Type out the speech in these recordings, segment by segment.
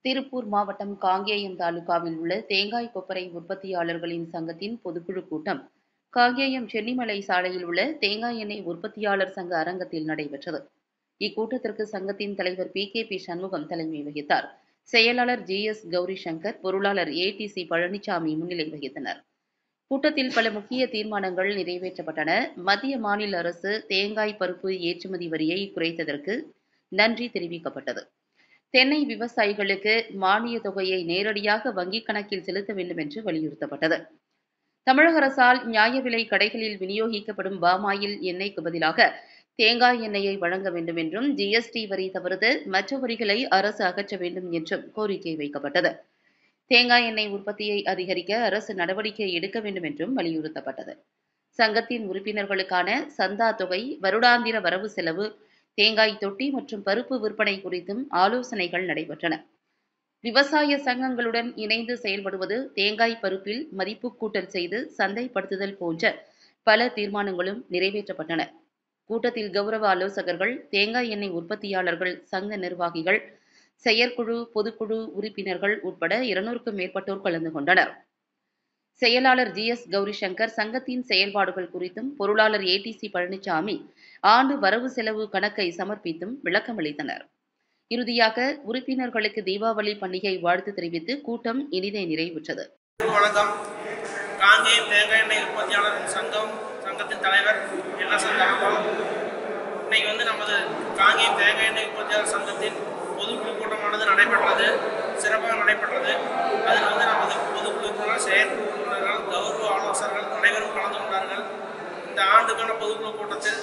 திருப்பூர் மாவட்டம் காங்கேயம் தாலுகாவில் உள்ள தேங்காய் கொப்பரை உற்பத்தியாளர்களின் சங்கத்தின் பொதுக்குழு கூட்டம் காங்கேயம் சென்னிமலை சாலையில் உள்ள தேங்காய் எண்ணெய் உற்பத்தியாளர் சங்க அரங்கத்தில் நடைபெற்றது இக்கூட்டத்திற்கு சங்கத்தின் தலைவர் பி கே பி சண்முகம் தலைமை வகித்தார் செயலாளர் ஜி எஸ் கௌரி சங்கர் பொருளாளர் ஏ டி சி பழனிசாமி முன்னிலை வகித்தனர் கூட்டத்தில் பல முக்கிய தீர்மானங்கள் நிறைவேற்றப்பட்டன மத்திய மாநில அரசு தேங்காய் பருப்பு ஏற்றுமதி வரியை குறைத்ததற்கு நன்றி தெரிவிக்கப்பட்டது தென்னை விவசாயிகளுக்கு மானிய தொகையை நேரடியாக வங்கிக் கணக்கில் செலுத்த வேண்டும் என்று வலியுறுத்தப்பட்டது தமிழக அரசால் நியாய விலை கடைகளில் விநியோகிக்கப்படும் பாமாயில் எண்ணெய்க்கு பதிலாக தேங்காய் எண்ணெயை வழங்க வேண்டும் என்றும் ஜிஎஸ்டி வரி தவிர்த்து மற்ற வரிகளை அரசு அகற்ற வேண்டும் என்றும் கோரிக்கை வைக்கப்பட்டது தேங்காய் எண்ணெய் உற்பத்தியை அதிகரிக்க அரசு நடவடிக்கை எடுக்க வேண்டும் என்றும் வலியுறுத்தப்பட்டது சங்கத்தின் உறுப்பினர்களுக்கான சந்தா தொகை வருடாந்திர வரவு செலவு தேங்காய் தொட்டி மற்றும் பருப்பு விற்பனை குறித்தும் ஆலோசனைகள் நடைபெற்றன விவசாய சங்கங்களுடன் இணைந்து செயல்படுவது தேங்காய் பருப்பில் மதிப்பு கூட்டல் செய்து சந்தைப்படுத்துதல் போன்ற பல தீர்மானங்களும் நிறைவேற்றப்பட்டன கூட்டத்தில் கௌரவ ஆலோசகர்கள் தேங்காய் எண்ணெய் உற்பத்தியாளர்கள் சங்க நிர்வாகிகள் செயற்குழு பொதுக்குழு உறுப்பினர்கள் உட்பட இருநூறுக்கும் மேற்பட்டோர் கலந்து கொண்டனர் செயலாளர் ஜி எஸ் கௌரிசங்கர் சங்கத்தின் செயல்பாடுகள் குறித்தும் பொருளாளர் ஏ டி சி பழனிசாமி ஆண்டு வரவு செலவு கணக்கை சமர்ப்பித்தும் விளக்கமளித்தனர் இறுதியாக உறுப்பினர்களுக்கு தீபாவளி பண்டிகை வாழ்த்து தெரிவித்து கூட்டம் இனிதே நிறைவுற்றது வணக்கம் காங்கேயம் தேங்காய் எண்ணெய் உற்பத்தியாளர் சங்கம் சங்கத்தின் தலைவர் என்ன சங்கம் இன்னைக்கு வந்து நமது காங்கேயம் தேங்காய் எண்ணெய் உற்பத்தியாளர் சங்கத்தின் பொதுக்குழு கூட்டமானது நடைபெற்றது சிறப்பாக நடைபெற்றது அதில் வந்து நமது பொதுக்குழு உறுப்பினர்கள் செயற்குழு உறுப்பினர்கள் கௌரவ ஆலோசகர்கள் அனைவரும் கலந்து கொண்டார்கள் இந்த ஆண்டுக்கான பொதுக்குழு கூட்டத்தில்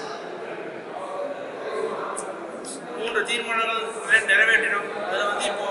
மூன்று தீர்மானங்கள் நிறை- நிறைவேற்றினோம் அதில் வந்து இப்போ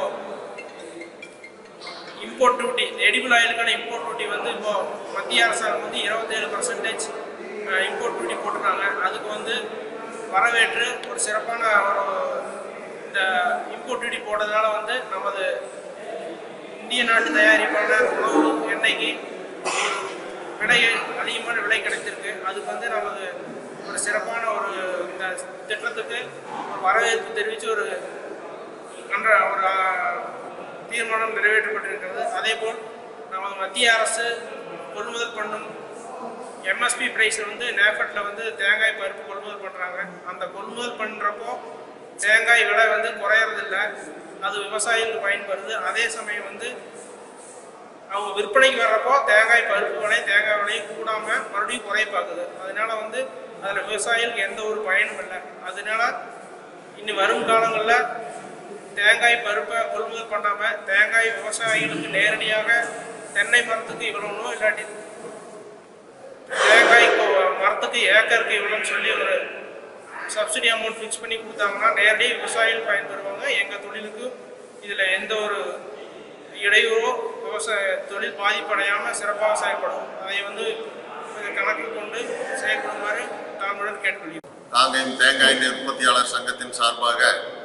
இம்போர்ட் டியூட்டி எடிபிள் ஆயிலுக்கான இம்போர்ட் டியூட்டி வந்து இப்போ மத்திய அரசாங்கம் வந்து இருபத்தேழு பர்சன்டேஜ் இம்போர்ட் டியூட்டி போட்டிருக்காங்க அதுக்கு வந்து வரவேற்று ஒரு சிறப்பான ஒரு இந்த இம்போர்ட் டியூட்டி போட்டதுனால வந்து நமது இந்திய நாட்டு தயாரிப்பான உணவு எண்ணெய்க்கு விலை அதிகமான விலை கிடைத்திருக்கு அதுக்கு வந்து நமது ஒரு சிறப்பான ஒரு இந்த திட்டத்துக்கு ஒரு வரவேற்பு தெரிவித்து ஒரு கன்ற ஒரு ஆ, தீர்மானம் நிறைவேற்றப்பட்டிருக்கிறது அதேபோல் நமது மத்திய அரசு கொள்முதல் பண்ணும் எம்எஸ்பி பிரைஸ் வந்து நேஃபட்டில் வந்து தேங்காய் பருப்பு கொள்முதல் பண்ணுறாங்க அந்த கொள்முதல் பண்ணுறப்போ தேங்காய் விலை வந்து குறையறதில்ல அது விவசாயிகளுக்கு பயன்படுது அதே சமயம் வந்து அவங்க விற்பனைக்கு வர்றப்போ தேங்காய் பருப்பு விலை தேங்காய் விலையும் கூடாமல் மறுபடியும் குறைய பார்க்குது அதனால வந்து அதில் விவசாயிகளுக்கு எந்த ஒரு பயனும் இல்லை அதனால இனி வரும் காலங்களில் தேங்காய் பருப்பை கொள்முதல் பண்ணாமல் தேங்காய் விவசாயிகளுக்கு நேரடியாக தென்னை மரத்துக்கு இவ்வளோனோ இல்லாட்டி தேங்காய் கொ- மரத்துக்கு ஏக்கருக்கு இவ்வளோன்னு சொல்லி ஒரு சப்சிடி அமௌண்ட் ஃபிக்ஸ் பண்ணி கொடுத்தாங்கன்னா நேரடியாக விவசாயிகள் பயன்பெறுவாங்க எங்கள் தொழிலுக்கு இதில் எந்த ஒரு இடையூறோ விவசாய தொழில் பாதிப்படையாமல் சிறப்பாக செயல்படும் அதை வந்து கொஞ்சம் கணக்கில் கொண்டு செயல்படுமாறு தாங்களுடன் கேட்டுக்கொள்கிறோம் காங்கேயம் தேங்காய் எண்ணெய் உற்பத்தியாளர் சங்கத்தின் சார்பாக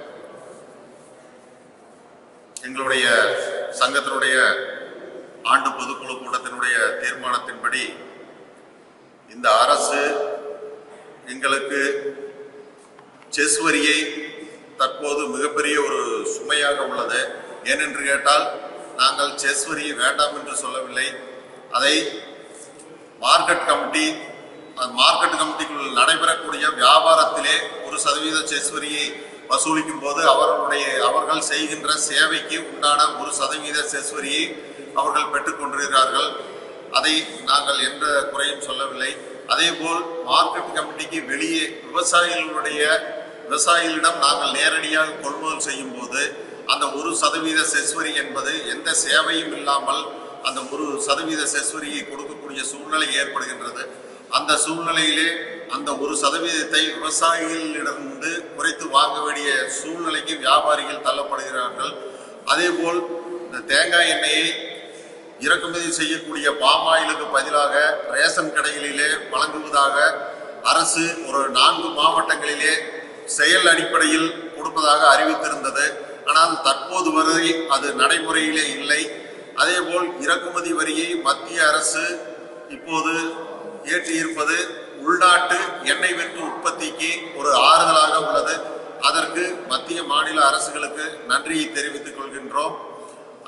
எங்களுடைய சங்கத்தினுடைய ஆண்டு பொதுக்குழு கூட்டத்தினுடைய தீர்மானத்தின்படி இந்த அரசு எங்களுக்கு செஸ் வரியை தற்போது மிகப்பெரிய ஒரு சுமையாக உள்ளது ஏனென்று கேட்டால் நாங்கள் செஸ் வரியை வேண்டாம் என்று சொல்லவில்லை அதை மார்க்கெட் கமிட்டி அந்த மார்க்கெட் கமிட்டிக்குள் நடைபெறக்கூடிய வியாபாரத்திலே ஒரு சதவீத செஸ் வரியை வசூலிக்கும் போது அவர்களுடைய அவர்கள் செய்கின்ற சேவைக்கு உண்டான ஒரு சதவீத செஸ் வரியை அவர்கள் பெற்றுக்கொண்டிருக்கிறார்கள் அதை நாங்கள் எந்த குறையும் சொல்லவில்லை அதேபோல் மார்க்கெட் கமிட்டிக்கு வெளியே விவசாயிகளுடைய விவசாயிகளிடம் நாங்கள் நேரடியாக கொள்முதல் செய்யும் போது அந்த ஒரு சதவீத செஸ் வரி என்பது எந்த சேவையும் இல்லாமல் அந்த ஒரு சதவீத செஸ் வரியை கொடுக்கக்கூடிய சூழ்நிலை ஏற்படுகின்றது அந்த சூழ்நிலையிலே அந்த ஒரு சதவீதத்தை விவசாயிகளிடமிருந்து குறைத்து வாங்க வேண்டிய சூழ்நிலைக்கு வியாபாரிகள் தள்ளப்படுகிறார்கள் அதேபோல் இந்த தேங்காய் எண்ணெயை இறக்குமதி செய்யக்கூடிய பாமாயிலுக்கு பதிலாக ரேஷன் கடைகளிலே வழங்குவதாக அரசு ஒரு நான்கு மாவட்டங்களிலே செயல் அடிப்படையில் கொடுப்பதாக அறிவித்திருந்தது ஆனால் தற்போது வரை அது நடைமுறையிலே இல்லை அதேபோல் இறக்குமதி வரியை மத்திய அரசு இப்போது ஏற்றியிருப்பது உள்நாட்டு எண்ணெய் வெட்டு உற்பத்திக்கு ஒரு ஆறுதலாக உள்ளது அதற்கு மத்திய மாநில அரசுகளுக்கு நன்றியை தெரிவித்துக் கொள்கின்றோம்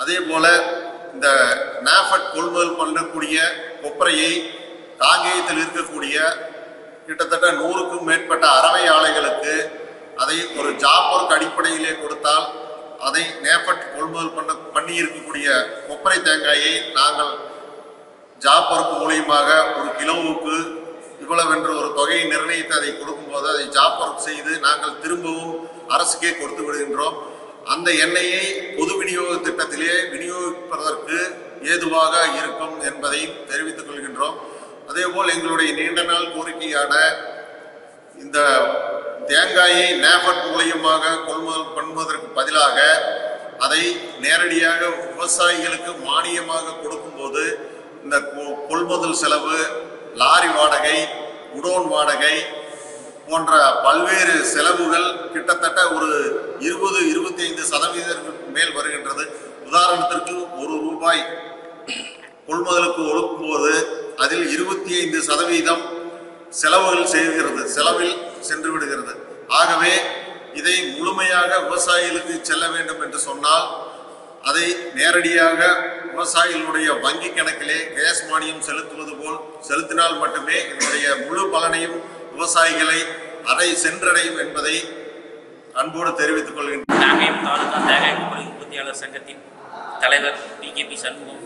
அதே போல இந்த நாஃபட் கொள்முதல் பண்ணக்கூடிய கொப்பரையை காங்கேயத்தில் இருக்கக்கூடிய கிட்டத்தட்ட நூறுக்கும் மேற்பட்ட அறவை ஆலைகளுக்கு அதை ஒரு ஜாப் ஒர்க் அடிப்படையிலே கொடுத்தால் அதை நேஃபட் கொள்முதல் பண்ண பண்ணி இருக்கக்கூடிய கொப்பரை தேங்காயை நாங்கள் ஜாப் ஒர்க் மூலியமாக ஒரு கிலோவுக்கு இவ்வளவென்று ஒரு தொகையை நிர்ணயித்து அதை கொடுக்கும்போது அதை ஜாப் ஒர்க் செய்து நாங்கள் திரும்பவும் அரசுக்கே கொடுத்து விடுகின்றோம் அந்த எண்ணெயை பொது விநியோக திட்டத்திலே விநியோகிப்பதற்கு ஏதுவாக இருக்கும் என்பதையும் தெரிவித்துக் கொள்கின்றோம் அதேபோல் எங்களுடைய நீண்ட நாள் கோரிக்கையான இந்த தேங்காயை நேபட் மூலியமாக கொள்முதல் பண்ணுவதற்கு பதிலாக அதை நேரடியாக விவசாயிகளுக்கு மானியமாக கொடுக்கும்போது இந்த கொ- கொள்முதல் செலவு லாரி வாடகை குடோன் வாடகை போன்ற பல்வேறு செலவுகள் கிட்டத்தட்ட ஒரு இருபது இருபத்தி ஐந்து சதவீதத்திற்கு மேல் வருகின்றது உதாரணத்திற்கு ஒரு ரூபாய் கொள்முதலுக்கு ஒழுக்கும்போது அதில் இருபத்தி ஐந்து சதவீதம் செலவுகள் செய்கிறது செலவில் சென்று விடுகிறது ஆகவே இதை முழுமையாக விவசாயிகளுக்கு செல்ல வேண்டும் என்று சொன்னால் அதை நேரடியாக விவசாயிகளுடைய வங்கி கணக்கிலே கேஸ் மானியம் செலுத்துவது போல் செலுத்தினால் மட்டுமே இதனுடைய முழு பலனையும் விவசாயிகளை அதை சென்றடையும் என்பதை அன்போடு தெரிவித்துக் கொள்கின்றேன் நாகையம் தாலுகா தேங்காய் குப்பரை உற்பத்தியாளர் சங்கத்தின் தலைவர் பிகேபி சண்முகம்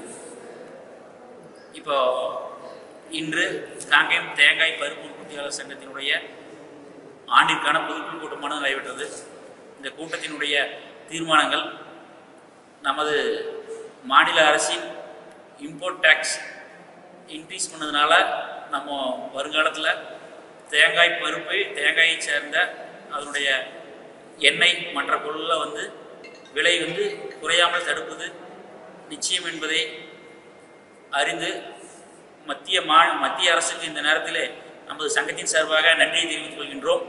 இப்போ இன்று காங்கேயம் தேங்காய் பருப்பு உற்பத்தியாளர் சங்கத்தினுடைய ஆண்டிற்கான பொதுக்குழு கூட்டமானது நடைபெற்றது இந்த கூட்டத்தினுடைய தீர்மானங்கள் நமது மாநில அரசின் இம்போர்ட் டேக்ஸ் இன்க்ரீஸ் பண்ணதுனால நம்ம வருங்காலத்தில் தேங்காய் பருப்பு தேங்காயை சேர்ந்த அதனுடைய எண்ணெய் மற்ற பொருளில் வந்து விலை வந்து குறையாமல் தடுப்பது நிச்சயம் என்பதை அறிந்து மத்திய மா மத்திய அரசுக்கு இந்த நேரத்திலே நமது சங்கத்தின் சார்பாக நன்றியை தெரிவித்துக் கொள்கின்றோம்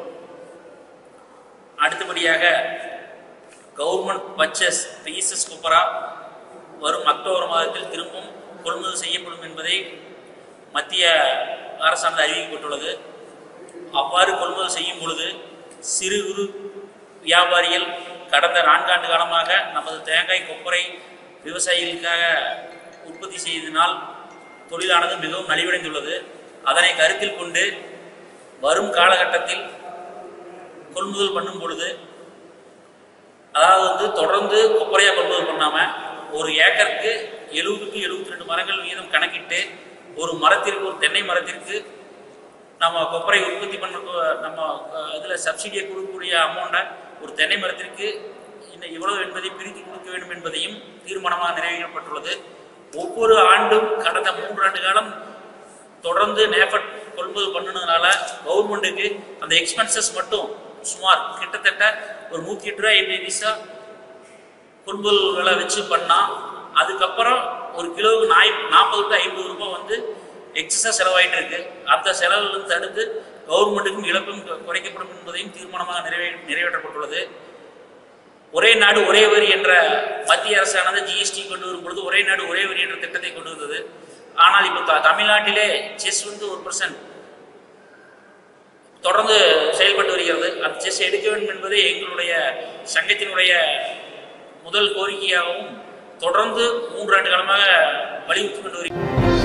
அடுத்தபடியாக கவர்மெண்ட் பர்ச்சேஸ் பிஎஸ்எஸ் குப்பரா வரும் அக்டோபர் மாதத்தில் திரும்பவும் கொள்முதல் செய்யப்படும் என்பதை மத்திய அரசானது அறிவிக்கப்பட்டுள்ளது அவ்வாறு கொள்முதல் செய்யும் பொழுது சிறு குறு வியாபாரிகள் கடந்த நான்காண்டு காலமாக நமது தேங்காய் கொப்பரை விவசாயிகளுக்காக உற்பத்தி செய்ததினால் தொழிலானது மிகவும் நலிவடைந்துள்ளது அதனை கருத்தில் கொண்டு வரும் காலகட்டத்தில் கொள்முதல் பண்ணும் பொழுது அதாவது வந்து தொடர்ந்து கொப்பரையா கொள்முதல் பண்ணாம ஒரு ஏக்கருக்கு எழுபது டு எழுபத்தி ரெண்டு மரங்கள் வீதம் கணக்கிட்டு ஒரு மரத்திற்கு ஒரு தென்னை மரத்திற்கு நம்ம கொப்பரை உற்பத்தி பண்ண நம்ம அஹ், இதுல சப்சிடியை கொடுக்கக்கூடிய அமௌண்ட்டை ஒரு தென்னை மரத்திற்கு இந்த இவ்வளவு என்பதை பிரித்து கொடுக்க வேண்டும் என்பதையும் தீர்மானமாக நிறைவேற்றப்பட்டுள்ளது ஒவ்வொரு ஆண்டும் கடந்த மூன்று ஆண்டு காலம் தொடர்ந்து நேஃபட் கொள்முதல் பண்ணுனதுனால கவர்மெண்ட்டுக்கு அந்த எக்ஸ்பென்சஸ் மட்டும் சுமார் கிட்டத்தட்ட ஒரு நூற்றி எட்டு ரூபாய் எப்படி பைசா கொள்முதல் விலை வச்சு பண்ணா அதுக்கப்புறம் ஒரு கிலோவுக்கு நாய் நாற்பது டு ஐம்பது ரூபாய் வந்து எக்ஸஸாக செலவாயிட்டு இருக்கு அந்த செலவுகளும் தடுத்து கவர்மெண்ட்டுக்கும் இழப்பும் கு- குறைக்கப்படும் என்பதையும் தீர்மானமாக நிறைவே நிறைவேற்றப்பட்டுள்ளது ஒரே நாடு ஒரே வரி என்ற மத்திய அரசானது ஜிஎஸ்டி கொண்டு வரும் பொழுது ஒரே நாடு ஒரே வரி என்ற திட்டத்தை கொண்டு வந்தது ஆனால் இப்போ த- தமிழ்நாட்டிலே செஸ் வந்து ஒரு பர்சன்ட் தொடர்ந்து செயல்பட்டு வருகிறது அந்த செஸ் எடுக்க வேண்டும் என்பதே எங்களுடைய சங்கத்தினுடைய முதல் கோரிக்கையாகவும் தொடர்ந்து மூன்று ஆண்டு காலமாக வலியுறுத்தி கொண்டு வருகிறது